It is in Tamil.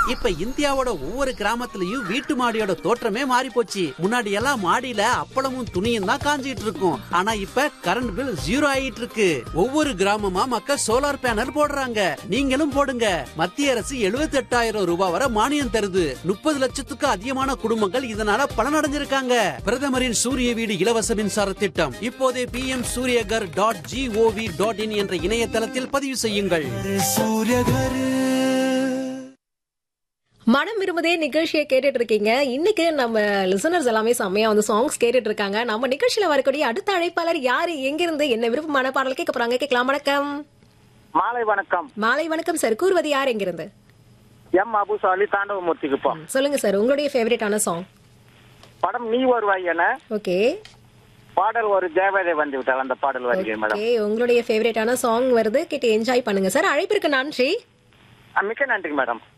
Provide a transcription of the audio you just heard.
இப்ப இந்தியாவோட ஒவ்வொரு கிராமத்துலயும் வீட்டு மாடியோட தோற்றமே மாறி போச்சு முன்னாடி எல்லாம் மாடியில அப்பளமும் துணியும் தான் காஞ்சிட்டு இருக்கும் ஆனா இப்ப கரண்ட் பில் ஜீரோ ஆயிட்டு இருக்கு ஒவ்வொரு கிராமமா மக்கள் சோலார் பேனல் போடுறாங்க நீங்களும் போடுங்க மத்திய அரசு 78000 ரூபாய் வரை மானியம் தருது முப்பது லட்சத்துக்கு அதிகமான குடும்பங்கள் இதனால பலனடைஞ்சிருக்காங்க பிரதமரின் சூரிய வீடு இலவச மின்சார திட்டம் இப்போதே P M Suryaghar dot G O V dot in என்ற இணையதளத்தில் பதிவு செய்யுங்கள் மனம் விரும்புதே நிகழ்ச்சியை கேட்டுட்டு இருக்கீங்க இன்னைக்கு நம்ம லிசனர்ஸ் எல்லாமே செம்மையா வந்து சாங்ஸ் கேட்டுட்டு இருக்காங்க நம்ம நிகழ்ச்சியில வரக்கூடிய அடுத்த அழைப்பாளர் யாரு எங்கிருந்து என்ன விருப்பமான பாடல் கேட்க போறாங்க கேட்கலாம் வணக்கம் மாலை வணக்கம் மாலை வணக்கம் சார் கூறுவது யார் எங்கிருந்து எம் அபுசாலி தாண்டவமூர்த்திக்கு போ சொல்லுங்க சார் உங்களுடைய ஃபேவரட்டான சாங் படம் நீ வருவாய் என ஓகே பாடல் ஒரு தேவதை வந்து விட்டால் அந்த பாடல் வருகிறேன் மேடம் ஓகே உங்களுடைய ஃபேவரட்டான சாங் வருது கேட்டு என்ஜாய் பண்ணுங்க சார் அழைப்பிற்கு நன்றி ஆ, மிக்க நன்றி மேடம்